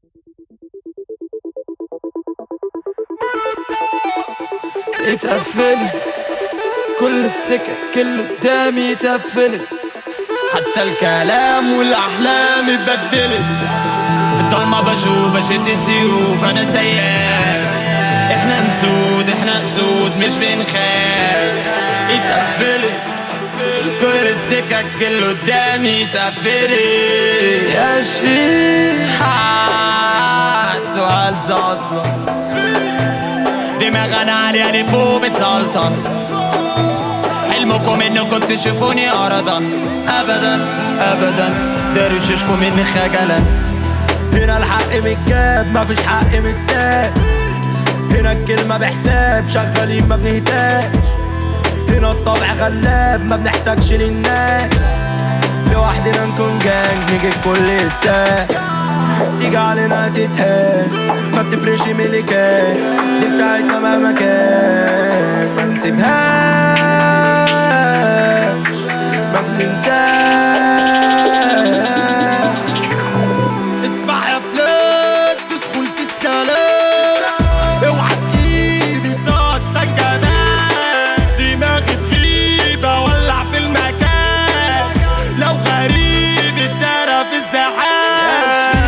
اتقفلت كل السكك اللي قدامي اتقفلت حتى الكلام والاحلام اتبدلت في الضلمة بشوف اشد السيوف انا سياف احنا نسود احنا اسود مش بنخاف اتقفلت كل السكك اللي قدامي اتقفلت يا شيخ حات وهلز اصلا دماغ انا عالية لفوق بتسلطن حلمكم انكم تشوفوني ارضا ابدا ابدا درششكم مني خجلا هنا الحق متجاب مفيش حق متساب هنا الكلمة بحساب شغالين ما بنهتاش هنا الطبع غلاب ما بنحتاجش للناس لوحدنا نكون جانج نيجي الكل يتساب تيجي علينا تتهان ما بتفرقش من اللي كان دي بتاعتنا مهما كان ما نسيبهاش ما بننساش اسمع يا فلان تدخل في السلام اوعى تجيب الدست كمان دماغي تغيب اولع في المكان لو غريب اتدرى في الزحام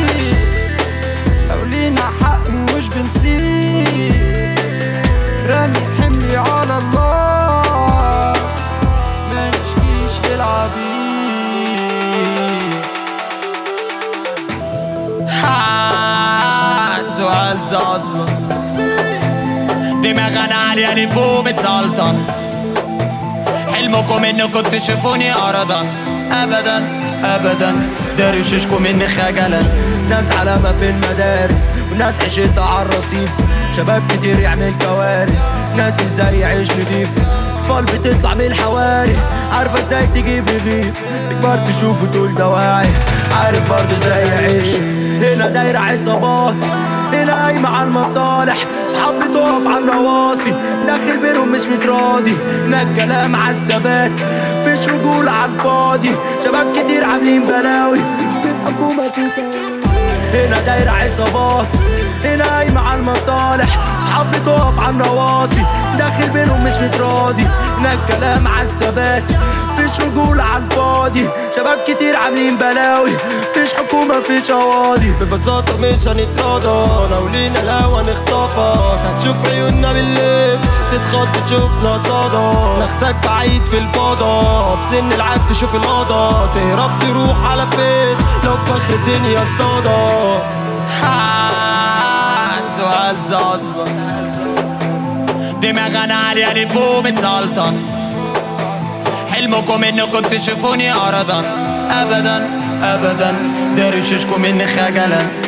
لو لينا حق مش بنسيب رامي حملي على الله ما نشكيش للعبيد حات وهلز اصلا دماغ انا عالية لفوق بتسلطن حلمكم انكم تشوفوني ارضا ابدا ابدا درششكم مني خجلا ناس علامة في المدارس وناس عشت على الرصيف شباب كتير يعمل كوارث ناس ازاي يعيش نضيف اطفال بتطلع من الحواري عارفة ازاي تجيب رغيف تكبر تشوف وتقول ده واعي عارف برضه ازاي يعيش هنا دايرة عصابات هنا قايمة على المصالح صحاب بتقف على النواصي داخل بينهم مش متراضي هنا الكلام على الثبات فيش رجولة على الفاضي شباب كتير عاملين بلاوي هنا دايرة عصابات هنا قايمة على المصالح صحاب بتقف على النواصي داخل بينهم مش متراضي هنا الكلام على الثبات فيش رجولة على الفاضي شباب كتير عاملين بلاوي فيش حكومة فيش قواضي ببساطة مش هنتراضى لو لينا الهوا نخطفك هتشوف عيوننا بالليل تتخض تشوفنا صدى ناخدك بعيد في الفضا بسن العاد تشوف القضا تهرب تروح على فين لو في اخر الدنيا اصطادى حات وهلز اصلا دماغ انا عالية لفوق بتسلطن حلمكم انكم تشوفوني ارضا ابدا ابدا درششكم مني خجلا